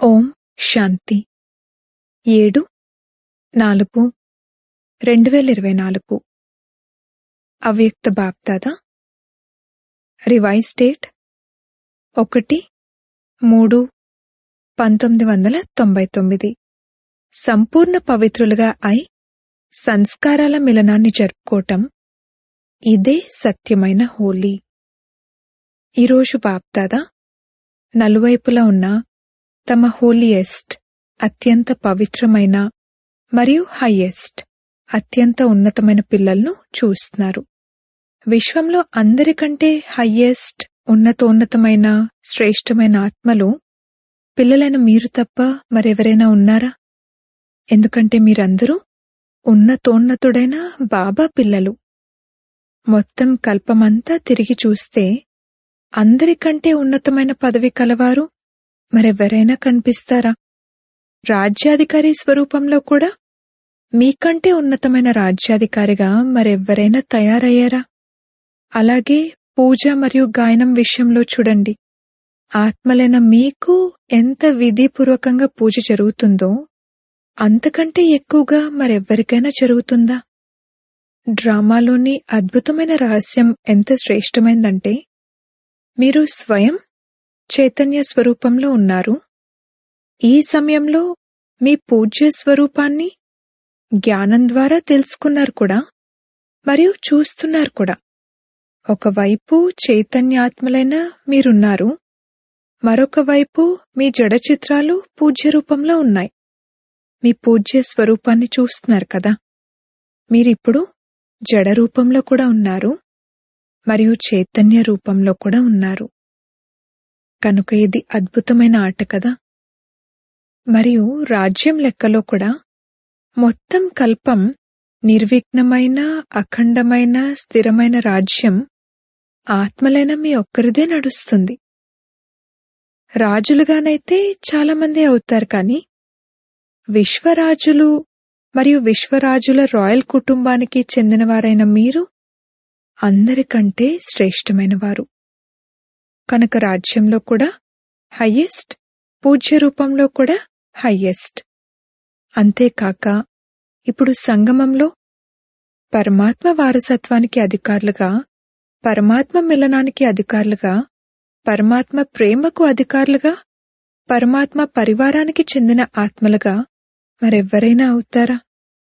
ఓం శాంతి ఏడు నాలుగు రెండు వేల ఇరవై నాలుగు అవ్యక్త బాప్దాద రివైజ్ డేట్ ఒకటి మూడు పంతొమ్మిది వందల తొంభై తొమ్మిది సంపూర్ణ పవిత్రులుగా అయి సంస్కారాల మిలనాన్ని జరుపుకోవటం ఇదే సత్యమైన హోలీ ఈరోజు బాప్దాదా నలువైపులా ఉన్న తమ హోలియెస్ట్ అత్యంత పవిత్రమైన మరియు హైయెస్ట్ అత్యంత ఉన్నతమైన పిల్లలను చూస్తున్నారు విశ్వంలో అందరికంటే హైయెస్ట్ ఉన్నతోన్నతమైన శ్రేష్టమైన ఆత్మలు పిల్లలైన మీరు తప్ప మరెవరైనా ఉన్నారా ఎందుకంటే మీరందరూ ఉన్నతోన్నతుడైన బాబా పిల్లలు మొత్తం కల్పమంతా తిరిగి చూస్తే అందరికంటే ఉన్నతమైన పదవి కలవారు మరెవరైనా కనిపిస్తారా రాజ్యాధికారి స్వరూపంలో కూడా మీకంటే ఉన్నతమైన రాజ్యాధికారిగా మరెవ్వరైనా తయారయ్యారా అలాగే పూజ మరియు గాయనం విషయంలో చూడండి ఆత్మలైన మీకు ఎంత విధిపూర్వకంగా పూజ జరుగుతుందో అంతకంటే ఎక్కువగా మరెవ్వరికైనా జరుగుతుందా డ్రామాలోని అద్భుతమైన రహస్యం ఎంత శ్రేష్టమైందంటే మీరు స్వయం చైతన్య స్వరూపంలో ఉన్నారు ఈ సమయంలో మీ పూజ్య స్వరూపాన్ని జ్ఞానం ద్వారా తెలుసుకున్నారు కూడా మరియు చూస్తున్నారు కూడా ఒకవైపు చైతన్యాత్మలైన మీరున్నారు మరొక వైపు మీ జడ చిత్రాలు పూజ్య రూపంలో ఉన్నాయి మీ పూజ్య స్వరూపాన్ని చూస్తున్నారు కదా మీరిప్పుడు జడ రూపంలో కూడా ఉన్నారు మరియు చైతన్య రూపంలో కూడా ఉన్నారు కనుక ఇది అద్భుతమైన ఆట కదా మరియు రాజ్యం లెక్కలో కూడా మొత్తం కల్పం నిర్విఘ్నమైన అఖండమైన స్థిరమైన రాజ్యం ఆత్మలైన మీ ఒక్కరిదే నడుస్తుంది రాజులుగానైతే చాలామంది అవుతారు కానీ విశ్వరాజులు మరియు విశ్వరాజుల రాయల్ కుటుంబానికి చెందినవారైన మీరు అందరికంటే శ్రేష్టమైన వారు కనుక రాజ్యంలో కూడా హయ్యెస్ట్ పూజ్య రూపంలో కూడా హయ్యెస్ట్ అంతేకాక ఇప్పుడు సంగమంలో పరమాత్మ వారసత్వానికి అధికారులుగా పరమాత్మ మిలనానికి అధికారులుగా పరమాత్మ ప్రేమకు అధికారులుగా పరమాత్మ పరివారానికి చెందిన ఆత్మలుగా మరెవ్వరైనా అవుతారా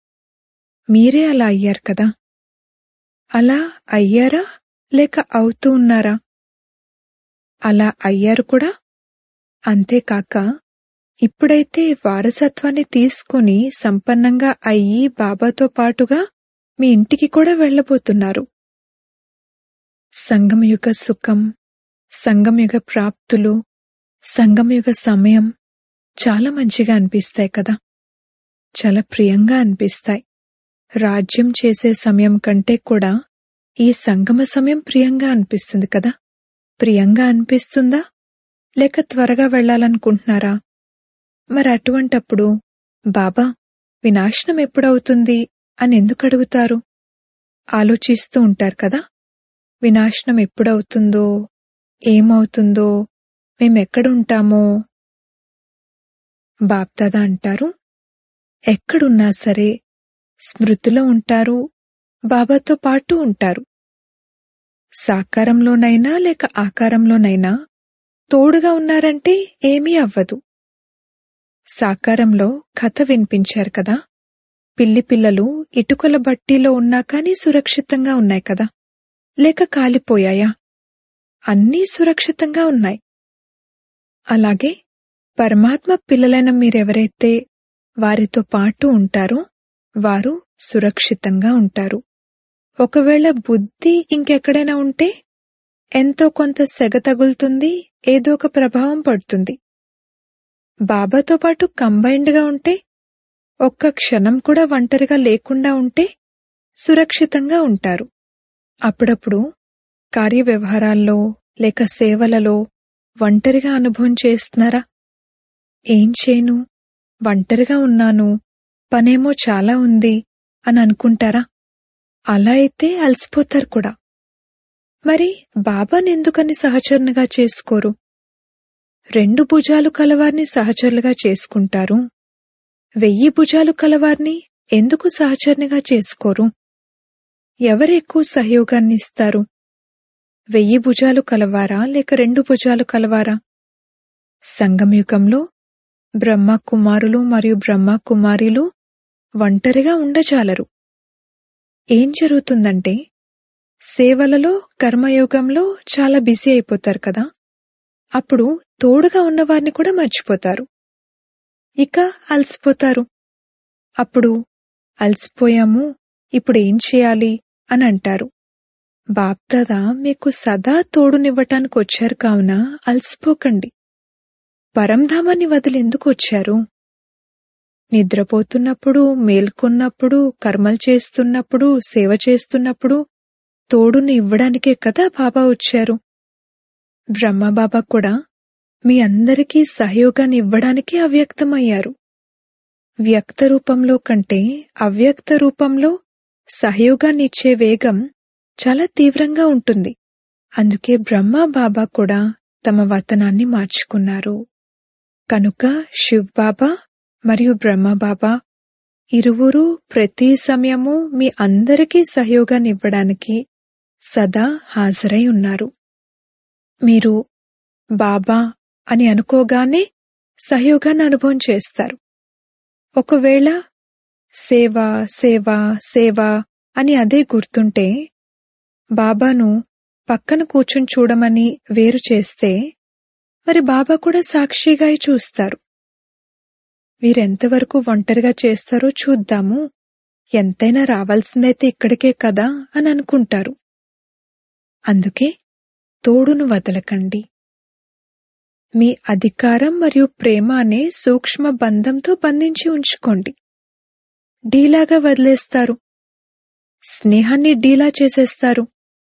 మీరే అలా అయ్యారు కదా అలా అయ్యారా లేక అవుతూ ఉన్నారా అలా అయ్యారు కూడా అంతేకాక ఇప్పుడైతే వారసత్వాన్ని తీసుకుని సంపన్నంగా అయ్యి బాబాతో పాటుగా మీ ఇంటికి కూడా వెళ్ళబోతున్నారు సంగమయుగ సుఖం సంగమయుగ ప్రాప్తులు సంగమయుగ సమయం చాలా మంచిగా అనిపిస్తాయి కదా చాలా ప్రియంగా అనిపిస్తాయి రాజ్యం చేసే సమయం కంటే కూడా ఈ సంగమ సమయం ప్రియంగా అనిపిస్తుంది కదా ప్రియంగా అనిపిస్తుందా లేక త్వరగా వెళ్లాలనుకుంటున్నారా మరి అటువంటప్పుడు బాబా వినాశనం ఎప్పుడవుతుంది అని ఎందుకు అడుగుతారు ఆలోచిస్తూ ఉంటారు కదా వినాశనం ఎప్పుడవుతుందో ఏమవుతుందో మేమెక్కడుంటామో బాప్దాదా అంటారు ఎక్కడున్నా సరే స్మృతిలో ఉంటారు బాబాతో పాటు ఉంటారు సాకారంలోనైనా లేక ఆకారంలోనైనా తోడుగా ఉన్నారంటే ఏమీ అవ్వదు సాకారంలో కథ వినిపించారు కదా పిల్లి పిల్లలు ఇటుకల బట్టీలో ఉన్నా కానీ సురక్షితంగా ఉన్నాయి కదా లేక కాలిపోయాయా అన్నీ సురక్షితంగా ఉన్నాయి అలాగే పరమాత్మ పిల్లలైన మీరెవరైతే వారితో పాటు ఉంటారో వారు సురక్షితంగా ఉంటారు ఒకవేళ బుద్ధి ఇంకెక్కడైనా ఉంటే ఎంతో కొంత సెగ తగులుతుంది ఏదో ఒక ప్రభావం పడుతుంది బాబాతో పాటు కంబైన్డ్గా ఉంటే ఒక్క క్షణం కూడా ఒంటరిగా లేకుండా ఉంటే సురక్షితంగా ఉంటారు అప్పుడప్పుడు కార్యవ్యవహారాల్లో లేక సేవలలో ఒంటరిగా అనుభవం చేస్తున్నారా ఏం చేయను ఒంటరిగా ఉన్నాను పనేమో చాలా ఉంది అని అనుకుంటారా అలా అయితే అలసిపోతారు కూడా మరి బాబాని ఎందుకని సహచరునిగా చేసుకోరు రెండు భుజాలు కలవారిని సహచరులుగా చేసుకుంటారు వెయ్యి భుజాలు కలవారిని ఎందుకు సహచరునిగా చేసుకోరు ఎవరు ఎక్కువ సహయోగాన్ని ఇస్తారు వెయ్యి భుజాలు కలవారా లేక రెండు భుజాలు కలవారా సంగమయుగంలో బ్రహ్మ కుమారులు మరియు బ్రహ్మ కుమారిలు ఒంటరిగా ఉండజాలరు ఏం జరుగుతుందంటే సేవలలో కర్మయోగంలో చాలా బిజీ అయిపోతారు కదా అప్పుడు తోడుగా ఉన్నవారిని కూడా మర్చిపోతారు ఇక అలసిపోతారు అప్పుడు అలసిపోయాము ఇప్పుడు ఏం చేయాలి అని అంటారు బాప్దాదా మీకు సదా తోడునివ్వటానికి వచ్చారు కావున అలసిపోకండి పరంధామాన్ని వదిలి ఎందుకు వచ్చారు నిద్రపోతున్నప్పుడు మేల్కొన్నప్పుడు కర్మలు చేస్తున్నప్పుడు సేవ చేస్తున్నప్పుడు తోడుని ఇవ్వడానికే కదా బాబా వచ్చారు బ్రహ్మబాబా కూడా మీ అందరికీ సహయోగాన్ని ఇవ్వడానికి అవ్యక్తమయ్యారు వ్యక్త రూపంలో కంటే అవ్యక్త రూపంలో సహయోగాన్ని ఇచ్చే వేగం చాలా తీవ్రంగా ఉంటుంది అందుకే బ్రహ్మ బాబా కూడా తమ వతనాన్ని మార్చుకున్నారు కనుక శివ్ బాబా మరియు బ్రహ్మ బాబా ఇరువురు ప్రతి సమయము మీ అందరికీ సహయోగాన్ని ఇవ్వడానికి సదా హాజరై ఉన్నారు మీరు బాబా అని అనుకోగానే సహయోగాన్ని అనుభవం చేస్తారు ఒకవేళ సేవ సేవ సేవ అని అదే గుర్తుంటే బాబాను పక్కన కూర్చుని చూడమని వేరు చేస్తే మరి బాబా కూడా సాక్షిగా చూస్తారు వీరెంతవరకు ఒంటరిగా చేస్తారో చూద్దాము ఎంతైనా రావాల్సిందైతే ఇక్కడికే కదా అని అనుకుంటారు అందుకే తోడును వదలకండి మీ అధికారం మరియు ప్రేమ అనే సూక్ష్మ బంధంతో బంధించి ఉంచుకోండి డీలాగా వదిలేస్తారు స్నేహాన్ని డీలా చేసేస్తారు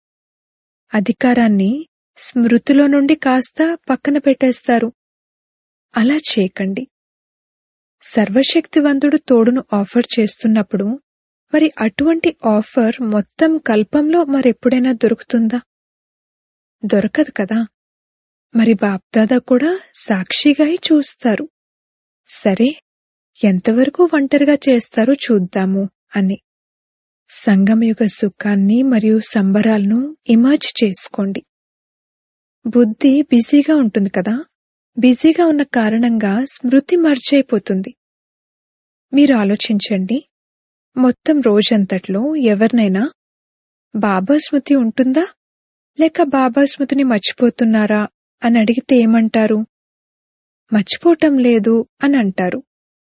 అధికారాన్ని స్మృతిలో నుండి కాస్త పక్కన పెట్టేస్తారు అలా చేయకండి సర్వశక్తివంతుడు తోడును ఆఫర్ చేస్తున్నప్పుడు మరి అటువంటి ఆఫర్ మొత్తం కల్పంలో మరెప్పుడైనా దొరుకుతుందా దొరకదు కదా మరి బాప్దాదా కూడా సాక్షిగా చూస్తారు సరే ఎంతవరకు ఒంటరిగా చేస్తారో చూద్దాము అని సంగమయుగ సుఖాన్ని మరియు సంబరాలను ఇమాజ్ చేసుకోండి బుద్ధి బిజీగా ఉంటుంది కదా బిజీగా ఉన్న కారణంగా స్మృతి మర్చైపోతుంది మీరు ఆలోచించండి మొత్తం రోజంతట్లో ఎవరినైనా బాబా స్మృతి ఉంటుందా లేక బాబా స్మృతిని మర్చిపోతున్నారా అని అడిగితే ఏమంటారు మర్చిపోవటం లేదు అని అంటారు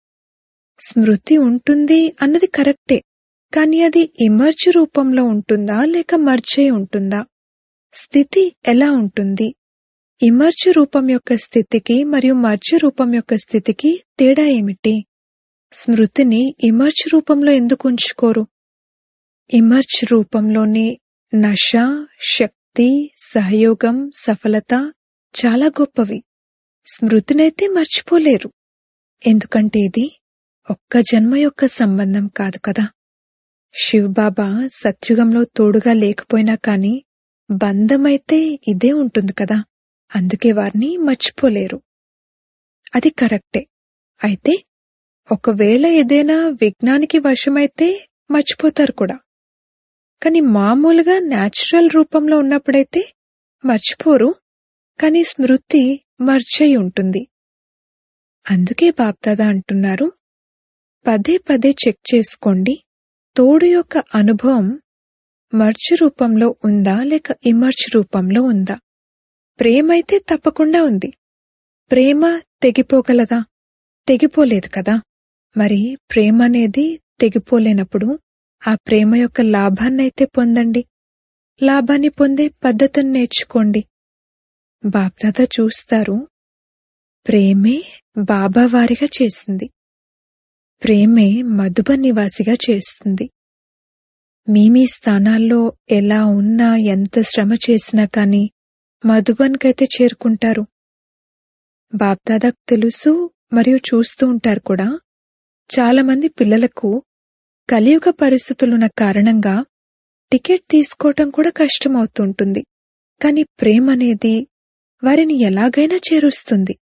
స్మృతి ఉంటుంది అన్నది కరెక్టే కానీ అది ఇమర్జ్ రూపంలో ఉంటుందా లేక మర్జై ఉంటుందా స్థితి ఎలా ఉంటుంది ఇమర్జ్ రూపం యొక్క స్థితికి మరియు మర్జ రూపం యొక్క స్థితికి తేడా ఏమిటి స్మృతిని ఇమర్జ్ రూపంలో ఎందుకు ఉంచుకోరు ఇమర్జ్ రూపంలోని నష శక్తి సహయోగం సఫలత చాలా గొప్పవి స్మృతినైతే మర్చిపోలేరు ఎందుకంటే ఇది ఒక్క జన్మ యొక్క సంబంధం కాదు కదా శివబాబా సత్యుగంలో తోడుగా లేకపోయినా కాని బంధమైతే ఇదే ఉంటుంది కదా అందుకే వారిని మర్చిపోలేరు అది కరెక్టే అయితే ఒకవేళ ఏదైనా విజ్ఞానికి వశమైతే మర్చిపోతారు కూడా కానీ మామూలుగా న్యాచురల్ రూపంలో ఉన్నప్పుడైతే మర్చిపోరు కానీ స్మృతి మర్చై ఉంటుంది అందుకే బాప్దాదా అంటున్నారు పదే పదే చెక్ చేసుకోండి తోడు యొక్క అనుభవం మర్చ్ రూపంలో ఉందా లేక ఇమర్చ్ రూపంలో ఉందా ప్రేమైతే తప్పకుండా ఉంది ప్రేమ తెగిపోగలదా తెగిపోలేదు కదా మరి ప్రేమ అనేది తెగిపోలేనప్పుడు ఆ ప్రేమ యొక్క లాభాన్నైతే పొందండి లాభాన్ని పొందే పద్ధతిని నేర్చుకోండి బాప్దాదా చూస్తారు ప్రేమే బాబావారిగా చేసింది ప్రేమే మధుబ నివాసిగా చేస్తుంది మీ మీ స్థానాల్లో ఎలా ఉన్నా ఎంత శ్రమ చేసినా కాని మధుబన్కైతే చేరుకుంటారు బాప్దాదాకు తెలుసు మరియు చూస్తూ ఉంటారు కూడా చాలా మంది పిల్లలకు కలియుగ పరిస్థితులున్న కారణంగా టికెట్ తీసుకోవటం కూడా కష్టమవుతుంటుంది కానీ ప్రేమ అనేది వారిని ఎలాగైనా చేరుస్తుంది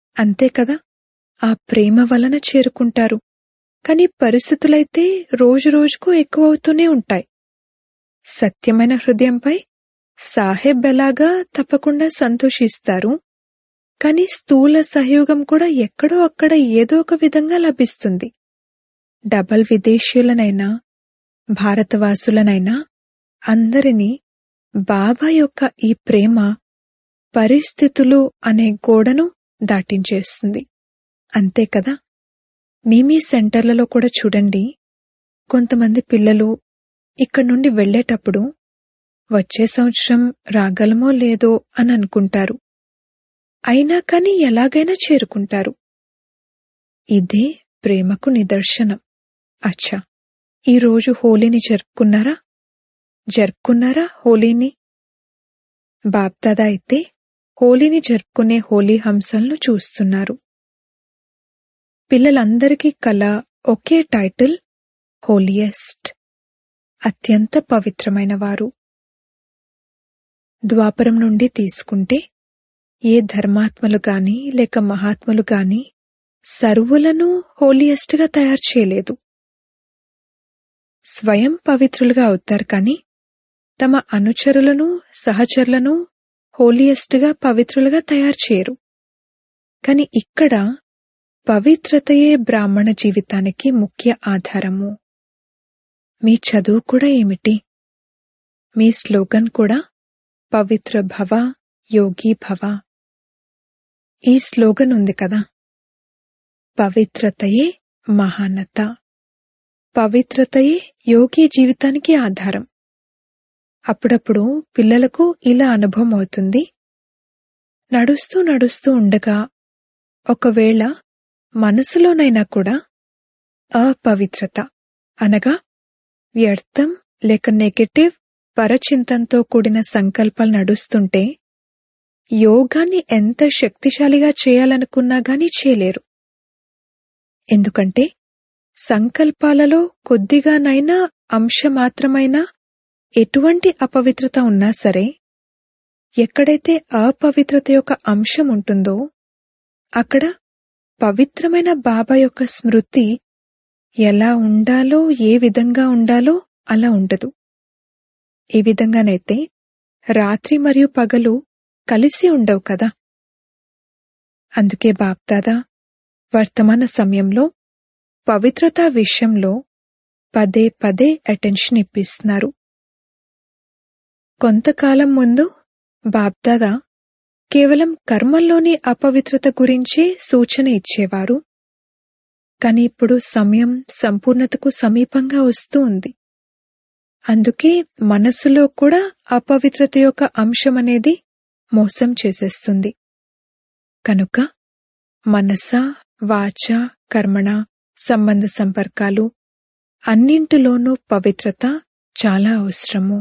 అంతే కదా ఆ ప్రేమ వలన చేరుకుంటారు కాని పరిస్థితులైతే రోజురోజుకు ఎక్కువవుతూనే ఉంటాయి సత్యమైన హృదయంపై సాహెబ్ ఎలాగా తప్పకుండా సంతోషిస్తారు కాని స్థూల సహయోగం కూడా ఎక్కడో అక్కడ ఏదో ఒక విధంగా లభిస్తుంది డబల్ విదేశీయులనైనా భారతవాసులనైనా అందరినీ బాబా యొక్క ఈ ప్రేమ పరిస్థితులు అనే గోడను దాటించేస్తుంది అంతే కదా మీ మీ సెంటర్లలో కూడా చూడండి కొంతమంది పిల్లలు ఇక్కడి నుండి వెళ్ళేటప్పుడు వచ్చే సంవత్సరం రాగలమో లేదో అని అనుకుంటారు అయినా కాని ఎలాగైనా చేరుకుంటారు ఇదే ప్రేమకు నిదర్శనం అచ్చా ఈరోజు హోలీని జరుపుకున్నారా జరుపుకున్నారా హోలీని బాప్దాదా అయితే హోలీని జరుపుకునే హోలీ హంసలను చూస్తున్నారు పిల్లలందరికీ కల ఒకే టైటిల్ హోలియెస్ట్ అత్యంత పవిత్రమైన వారు ద్వాపరం నుండి తీసుకుంటే ఏ ధర్మాత్మలు గాని లేక మహాత్ములు గాని సర్వులను హోలియెస్ట్ గా తయారు చేయలేదు స్వయం పవిత్రులుగా అవుతారు కాని తమ అనుచరులను సహచరులను హోలియెస్ట్ గా పవిత్రులుగా తయారు చేయరు కాని ఇక్కడ పవిత్రతయే బ్రాహ్మణ జీవితానికి ముఖ్య ఆధారము మీ చదువు కూడా ఏమిటి మీ స్లోగన్ కూడా పవిత్ర భవ యోగి భవ ఈ స్లోగన్ ఉంది కదా పవిత్రతయే మహానత పవిత్రతయే యోగి జీవితానికి ఆధారం అప్పుడప్పుడు పిల్లలకు ఇలా అనుభవం అవుతుంది నడుస్తూ నడుస్తూ ఉండగా ఒకవేళ మనసులోనైనా కూడా అపవిత్రత అనగా వ్యర్థం లేక నెగటివ్ పరచింతంతో కూడిన సంకల్పాలు నడుస్తుంటే యోగాన్ని ఎంత శక్తిశాలిగా చేయాలనుకున్నా గాని చేయలేరు ఎందుకంటే సంకల్పాలలో కొద్దిగానైనా అంశమాత్రమైనా ఎటువంటి అపవిత్రత ఉన్నా సరే ఎక్కడైతే అపవిత్రత యొక్క అంశం ఉంటుందో అక్కడ పవిత్రమైన బాబా యొక్క స్మృతి ఎలా ఉండాలో ఏ విధంగా ఉండాలో అలా ఉండదు ఈ విధంగానైతే రాత్రి మరియు పగలు కలిసి ఉండవు కదా అందుకే బాప్దాదా వర్తమాన సమయంలో పవిత్రత విషయంలో పదే పదే అటెన్షన్ ఇప్పిస్తున్నారు కొంతకాలం ముందు బాప్దాదా కేవలం కర్మల్లోని అపవిత్రత గురించే సూచన ఇచ్చేవారు కాని ఇప్పుడు సమయం సంపూర్ణతకు సమీపంగా వస్తూ ఉంది అందుకే మనస్సులో కూడా అపవిత్రత యొక్క అంశం అనేది మోసం చేసేస్తుంది కనుక మనస వాచ కర్మణ సంబంధ సంపర్కాలు అన్నింటిలోనూ పవిత్రత చాలా అవసరము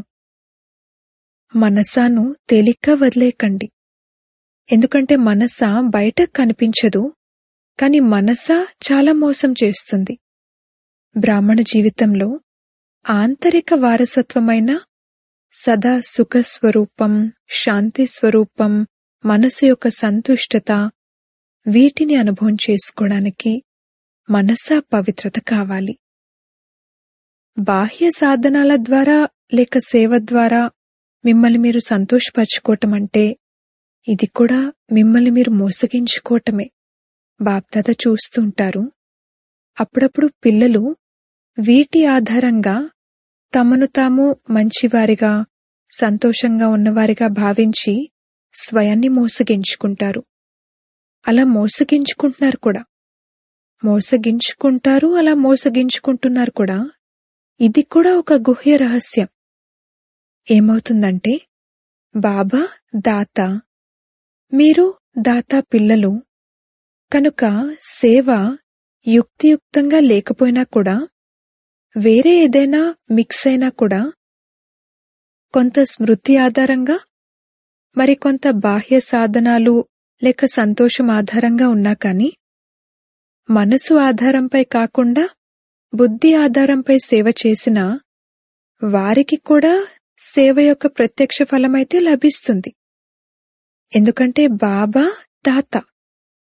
మనసాను తేలిగ్గా వదిలేకండి ఎందుకంటే మనస బయట కనిపించదు కాని మనస చాలా మోసం చేస్తుంది బ్రాహ్మణ జీవితంలో ఆంతరిక వారసత్వమైన సదా సుఖ స్వరూపం శాంతి స్వరూపం మనసు యొక్క సంతుష్టత వీటిని అనుభవం చేసుకోవడానికి మనస పవిత్రత కావాలి బాహ్య సాధనాల ద్వారా లేక సేవ ద్వారా మిమ్మల్ని మీరు సంతోషపరచుకోవటం అంటే ఇది కూడా మిమ్మల్ని మీరు మోసగించుకోవటమే బాప్దాద చూస్తుంటారు అప్పుడప్పుడు పిల్లలు వీటి ఆధారంగా తమను తాము మంచివారిగా సంతోషంగా ఉన్నవారిగా భావించి స్వయాన్ని మోసగించుకుంటారు అలా మోసగించుకుంటున్నారు కూడా మోసగించుకుంటారు అలా మోసగించుకుంటున్నారు కూడా ఇది కూడా ఒక గుహ్య రహస్యం ఏమవుతుందంటే బాబా దాత మీరు దాత పిల్లలు కనుక సేవ యుక్తియుక్తంగా లేకపోయినా కూడా వేరే ఏదైనా మిక్స్ అయినా కూడా కొంత స్మృతి ఆధారంగా మరి కొంత బాహ్య సాధనాలు లేక సంతోషం ఆధారంగా ఉన్నా కాని మనసు ఆధారంపై కాకుండా బుద్ధి ఆధారంపై సేవ చేసినా వారికి కూడా సేవ యొక్క ప్రత్యక్ష ఫలమైతే లభిస్తుంది ఎందుకంటే బాబా దాత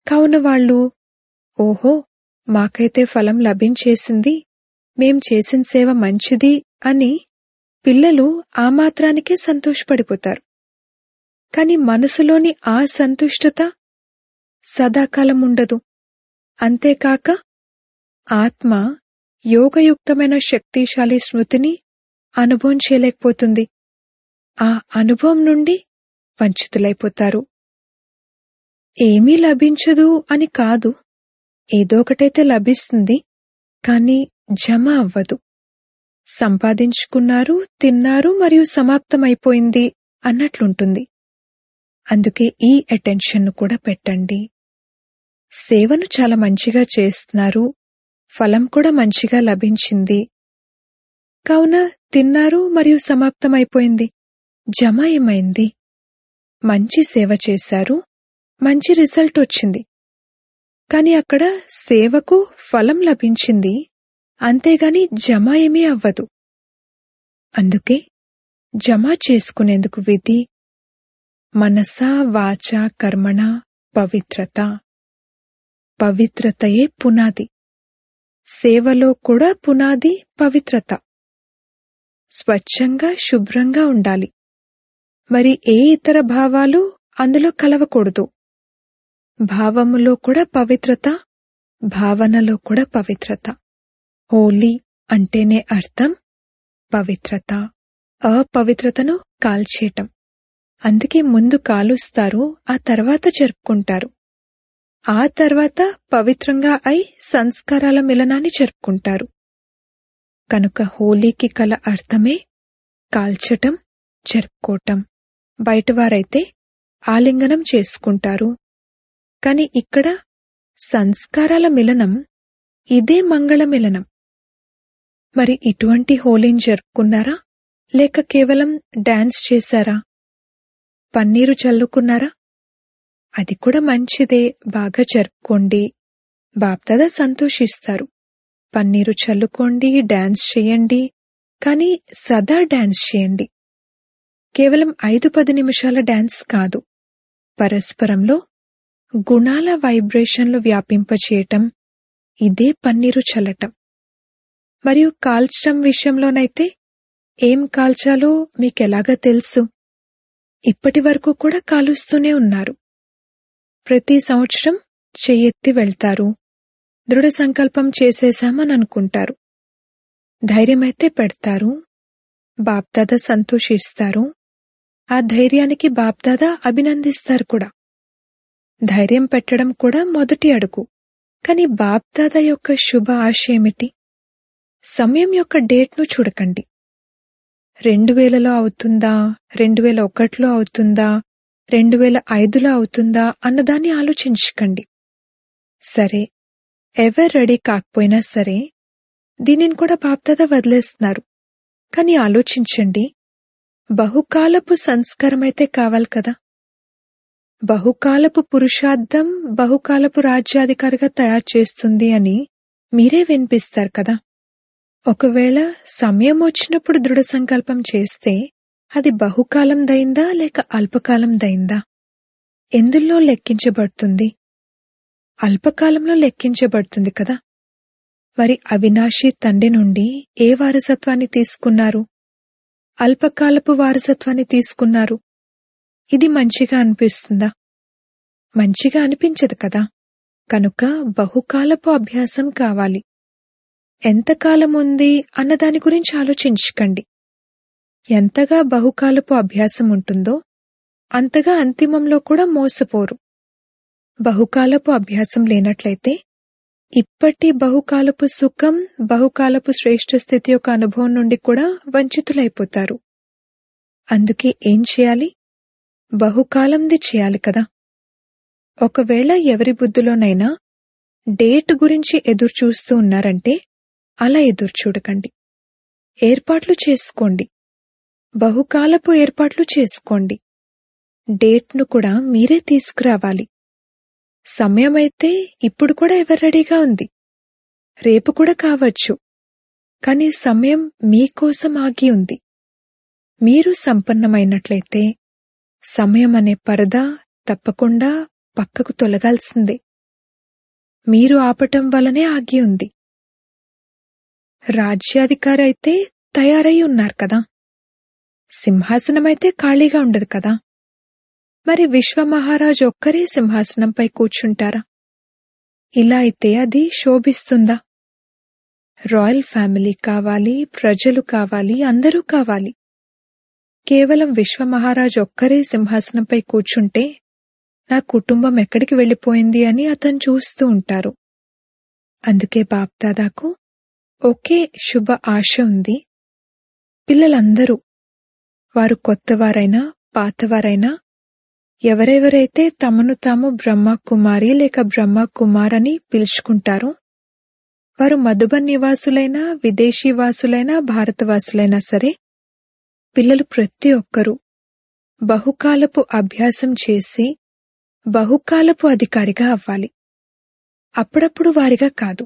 కావున వాళ్ళు ఓహో మాకైతే ఫలం లభించేసింది మేం చేసిన సేవ మంచిది అని పిల్లలు ఆ మాత్రానికే సంతోషపడిపోతారు కాని మనసులోని ఆ సంతుష్టత సదాకాలం ఉండదు అంతేకాక ఆత్మ యోగయుక్తమైన శక్తిశాలి స్మృతిని అనుభవం చేయలేకపోతుంది ఆ అనుభవం నుండి వంచితులైపోతారు ఏమీ లభించదు అని కాదు ఏదో ఒకటైతే లభిస్తుంది కాని జమ అవ్వదు సంపాదించుకున్నారు తిన్నారు మరియు సమాప్తమైపోయింది అన్నట్లుంటుంది అందుకే ఈ అటెన్షన్ను కూడా పెట్టండి సేవను చాలా మంచిగా చేస్తున్నారు ఫలం కూడా మంచిగా లభించింది కావున తిన్నారు మరియు సమాప్తమైపోయింది జమ ఏమైంది మంచి సేవ చేశారు మంచి రిజల్ట్ వచ్చింది కాని అక్కడ సేవకు ఫలం లభించింది అంతేగాని జమ ఏమీ అవ్వదు అందుకే జమ చేసుకునేందుకు విధి మనస వాచ కర్మణ పవిత్రత పవిత్రతయే పునాది సేవలో కూడా పునాది పవిత్రత స్వచ్ఛంగా శుభ్రంగా ఉండాలి మరి ఏ ఇతర భావాలు అందులో కలవకూడదు భావములో కూడా పవిత్రత భావనలో కూడా పవిత్రత హోలీ అంటేనే అర్థం పవిత్రత అపవిత్రతను కాల్చేయటం అందుకే ముందు కాలుస్తారు ఆ తర్వాత జరుపుకుంటారు ఆ తర్వాత పవిత్రంగా అయి సంస్కారాల మిలనాన్ని జరుపుకుంటారు కనుక హోలీకి కల అర్థమే కాల్చటం జరుపుకోవటం బయటవారైతే ఆలింగనం చేసుకుంటారు కాని ఇక్కడ సంస్కారాల మిలనం ఇదే మంగళ మిలనం మరి ఇటువంటి హోలీని జరుపుకున్నారా లేక కేవలం డాన్స్ చేశారా పన్నీరు చల్లుకున్నారా అది కూడా మంచిదే బాగా జరుపుకోండి బాప్దాదా సంతోషిస్తారు పన్నీరు చల్లుకోండి డాన్స్ చేయండి కానీ సదా డాన్స్ చేయండి కేవలం ఐదు పది నిమిషాల డాన్స్ కాదు పరస్పరంలో గుణాల వైబ్రేషన్లు వ్యాపింపచేయటం ఇదే పన్నీరు చల్లటం మరియు కాల్చటం విషయంలోనైతే ఏం కాల్చాలో మీకెలాగా తెలుసు ఇప్పటి వరకు కూడా కాలుస్తూనే ఉన్నారు ప్రతి సంవత్సరం చెయ్యెత్తి వెళ్తారు దృఢ సంకల్పం చేసేశామని అనుకుంటారు ధైర్యమైతే పెడతారు బాప్దాదా సంతోషిస్తారు ఆ ధైర్యానికి బాప్దాదా అభినందిస్తారు కూడా ధైర్యం పెట్టడం కూడా మొదటి అడుగు కాని బాప్దాదా యొక్క శుభ ఆశ ఏమిటి సమయం యొక్క డేట్ను చూడకండి రెండు వేలలో అవుతుందా రెండు వేల ఒకటిలో అవుతుందా రెండు వేల ఐదులో అవుతుందా అన్నదాన్ని ఆలోచించకండి సరే ఎవరు రెడీ కాకపోయినా సరే దీనిని కూడా బాప్దాదా వదిలేస్తున్నారు కాని ఆలోచించండి బహుకాలపు సంస్కారమైతే కావాలి కదా బహుకాలపు పురుషార్థం బహుకాలపు రాజ్యాధికారిగా తయారు చేస్తుంది అని మీరే వినిపిస్తారు కదా ఒకవేళ సమయం వచ్చినప్పుడు దృఢ సంకల్పం చేస్తే అది బహుకాలం దయిందా లేక అల్పకాలం దయిందా ఎందులో లెక్కించబడుతుంది అల్పకాలంలో లెక్కించబడుతుంది కదా మరి అవినాశి తండ్రి నుండి ఏ వారసత్వాన్ని తీసుకున్నారు అల్పకాలపు వారసత్వాన్ని తీసుకున్నారు ఇది మంచిగా అనిపిస్తుందా మంచిగా అనిపించదు కదా కనుక బహుకాలపు అభ్యాసం కావాలి ఎంతకాలం ఉంది అన్న దాని గురించి ఆలోచించకండి ఎంతగా బహుకాలపు అభ్యాసం ఉంటుందో అంతగా అంతిమంలో కూడా మోసపోరు బహుకాలపు అభ్యాసం లేనట్లయితే ఇప్పటి బహుకాలపు సుఖం బహుకాలపు శ్రేష్ఠ స్థితి యొక్క అనుభవం నుండి కూడా వంచితులైపోతారు అందుకే ఏం చేయాలి బహుకాలంది చేయాలి కదా ఒకవేళ ఎవరి బుద్ధిలోనైనా డేట్ గురించి ఎదురు చూస్తూ ఉన్నారంటే అలా ఎదురు చూడకండి ఏర్పాట్లు చేసుకోండి బహుకాలపు ఏర్పాట్లు చేసుకోండి డేట్ను కూడా మీరే తీసుకురావాలి సమయమైతే ఇప్పుడు కూడా ఎవరు రెడీగా ఉంది రేపు కూడా కావచ్చు కానీ సమయం మీకోసం ఆగి ఉంది మీరు సంపన్నమైనట్లయితే సమయం అనే పరద తప్పకుండా పక్కకు తొలగాల్సిందే మీరు ఆపటం వల్లనే ఆగి ఉంది రాజ్యాధికారి అయితే తయారై ఉన్నారు కదా సింహాసనమైతే ఖాళీగా ఉండదు కదా మరి విశ్వమహారాజు ఒక్కరే సింహాసనంపై కూర్చుంటారా ఇలా అయితే అది శోభిస్తుందా రాయల్ ఫ్యామిలీ కావాలి ప్రజలు కావాలి అందరూ కావాలి కేవలం విశ్వమహారాజు ఒక్కరే సింహాసనంపై కూర్చుంటే నా కుటుంబం ఎక్కడికి వెళ్ళిపోయింది అని అతను చూస్తూ ఉంటారు అందుకే బాప్దాదాకు ఒకే శుభ ఆశ ఉంది పిల్లలందరూ వారు కొత్తవారైనా పాతవారైనా ఎవరెవరైతే తమను తాము బ్రహ్మ కుమారి లేక బ్రహ్మ కుమార్ అని పిలుచుకుంటారో వారు మధుబన్ నివాసులైనా విదేశీ వాసులైనా భారతవాసులైనా సరే పిల్లలు ప్రతి ఒక్కరూ బహుకాలపు అభ్యాసం చేసి బహుకాలపు అధికారిగా అవ్వాలి అప్పుడప్పుడు వారిగా కాదు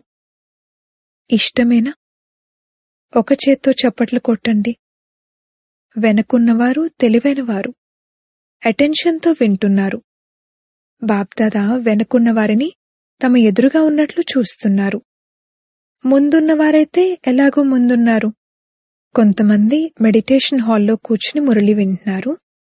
ఇష్టమేనా ఒక చేత్తో చప్పట్లు కొట్టండి వెనకున్నవారు తెలివైనవారు అటెన్షన్తో వింటున్నారు బాప్దాదా వెనకున్న వారిని తమ ఎదురుగా ఉన్నట్లు చూస్తున్నారు ముందున్నవారైతే ఎలాగో ముందున్నారు కొంతమంది మెడిటేషన్ హాల్లో కూర్చుని మురళి వింటున్నారు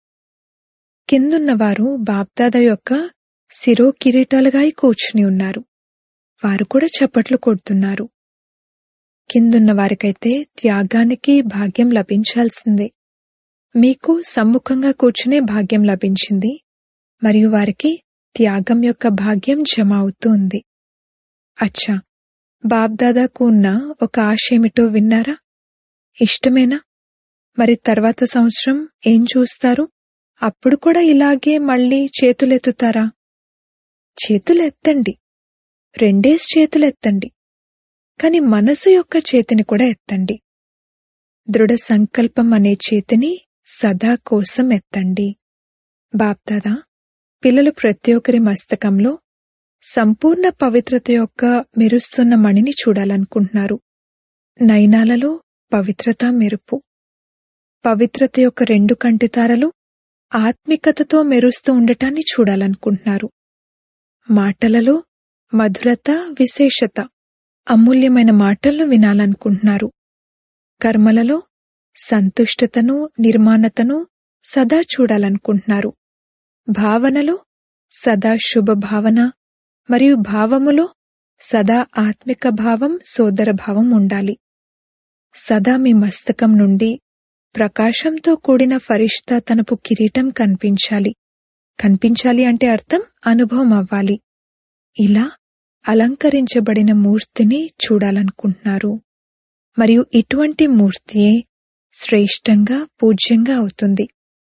కిందున్నవారు బాప్దాదా యొక్క శిరో కిరీటాలుగా కూర్చుని ఉన్నారు వారు కూడా చప్పట్లు కొడుతున్నారు కిందున్న వారికైతే త్యాగానికి భాగ్యం లభించాల్సిందే మీకు సమ్ముఖంగా కూర్చునే భాగ్యం లభించింది మరియు వారికి త్యాగం యొక్క భాగ్యం జమ అవుతూ ఉంది అచ్చా బాబ్దాదాకు ఉన్న ఒక ఆశ ఏమిటో విన్నారా ఇష్టమేనా మరి తర్వాత సంవత్సరం ఏం చూస్తారు అప్పుడు కూడా ఇలాగే మళ్ళీ చేతులెత్తుతారా చేతులెత్తండి రెండేసి చేతులెత్తండి కాని మనసు యొక్క చేతిని కూడా ఎత్తండి దృఢ సంకల్పం అనే చేతిని సదా కోసం ఎత్తండి బాప్దాదా పిల్లలు ప్రతి ఒక్కరి మస్తకంలో సంపూర్ణ పవిత్రత యొక్క మెరుస్తున్న మణిని చూడాలనుకుంటున్నారు నయనాలలో పవిత్రత మెరుపు పవిత్రత యొక్క రెండు కంటితారలు ఆత్మికతతో మెరుస్తూ ఉండటాన్ని చూడాలనుకుంటున్నారు మాటలలో మధురత విశేషత అమూల్యమైన మాటలను వినాలనుకుంటున్నారు కర్మలలో సంతుష్టతను నిర్మాణతను సదా చూడాలనుకుంటున్నారు భావనలో సదా శుభ భావన మరియు భావములో సదా ఆత్మిక భావం సోదర భావం ఉండాలి సదా మీ మస్తకం నుండి ప్రకాశంతో కూడిన ఫరిష్తా తనపు కిరీటం కనిపించాలి కనిపించాలి అంటే అర్థం అనుభవం అవ్వాలి ఇలా అలంకరించబడిన మూర్తిని చూడాలనుకుంటున్నారు మరియు ఇటువంటి మూర్తియే శ్రేష్టంగా పూజ్యంగా అవుతుంది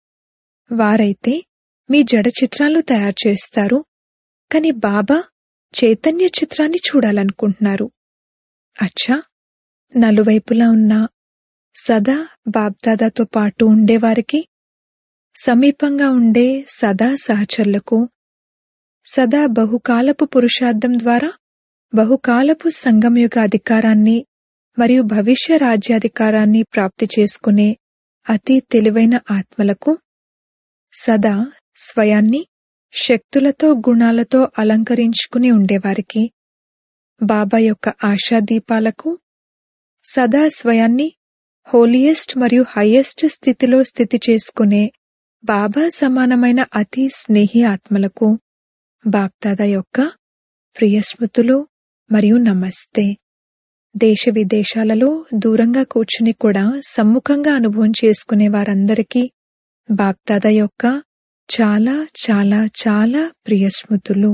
వారైతే మీ జడ చిత్రాలు తయారు చేస్తారు కాని బాబా చైతన్య చిత్రాన్ని చూడాలనుకుంటున్నారు అచ్చా నలువైపులా ఉన్న సదా బాబ్దాదాతో పాటు ఉండేవారికి సమీపంగా ఉండే సదా సహచరులకు సదా బహుకాలపు పురుషార్థం ద్వారా బహుకాలపు సంగమయుగ అధికారాన్ని మరియు భవిష్య రాజ్యాధికారాన్ని ప్రాప్తి చేసుకునే అతి తెలివైన ఆత్మలకు సదా స్వయాన్ని శక్తులతో గుణాలతో అలంకరించుకుని ఉండేవారికి బాబా యొక్క ఆశాదీపాలకు సదా స్వయాన్ని హోలియెస్ట్ మరియు హైయెస్ట్ స్థితిలో స్థితి చేసుకునే బాబా సమానమైన అతి స్నేహి ఆత్మలకు బాప్దాదా యొక్క ప్రియస్మృతులు మరియు నమస్తే దేశ విదేశాలలో దూరంగా కూర్చుని కూడా సమ్ముఖంగా అనుభవం చేసుకునే వారందరికీ బాప్దాదా యొక్క చాలా చాలా చాలా ప్రియస్మృతులు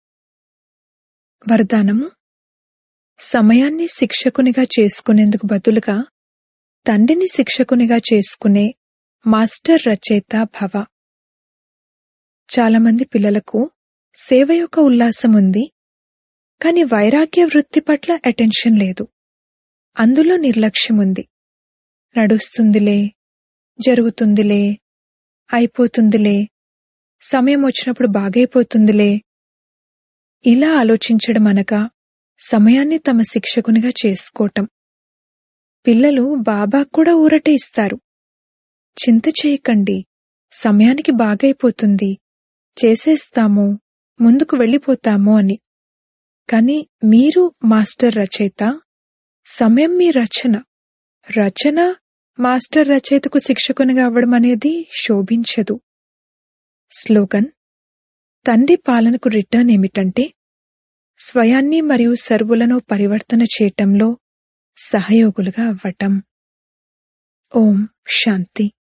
వరదానము సమయాన్ని శిక్షకునిగా చేసుకునేందుకు బదులుగా తండ్రిని శిక్షకునిగా చేసుకునే మాస్టర్ రచయిత భవ చాలామంది పిల్లలకు సేవ యొక్క ఉల్లాసం ఉంది కాని వైరాగ్య వృత్తి పట్ల అటెన్షన్ లేదు అందులో నిర్లక్ష్యం ఉంది నడుస్తుందిలే జరుగుతుందిలే అయిపోతుందిలే సమయం వచ్చినప్పుడు బాగైపోతుందిలే ఇలా ఆలోచించడం అనగా సమయాన్ని తమ శిక్షకునిగా చేసుకోవటం పిల్లలు బాబా కూడా ఊరట ఇస్తారు చింత చేయకండి సమయానికి బాగైపోతుంది చేసేస్తాము ముందుకు వెళ్ళిపోతాము అని కానీ మీరు మాస్టర్ రచయిత సమయం మీ రచన రచన మాస్టర్ రచయితకు శిక్షకునిగా అవ్వడం అనేది శోభించదు స్లోగన్ తండ్రి పాలనకు రిటర్న్ ఏమిటంటే స్వయాన్ని మరియు సర్వులను పరివర్తన చేయటంలో సహయోగులుగా అవ్వటం ఓం శాంతి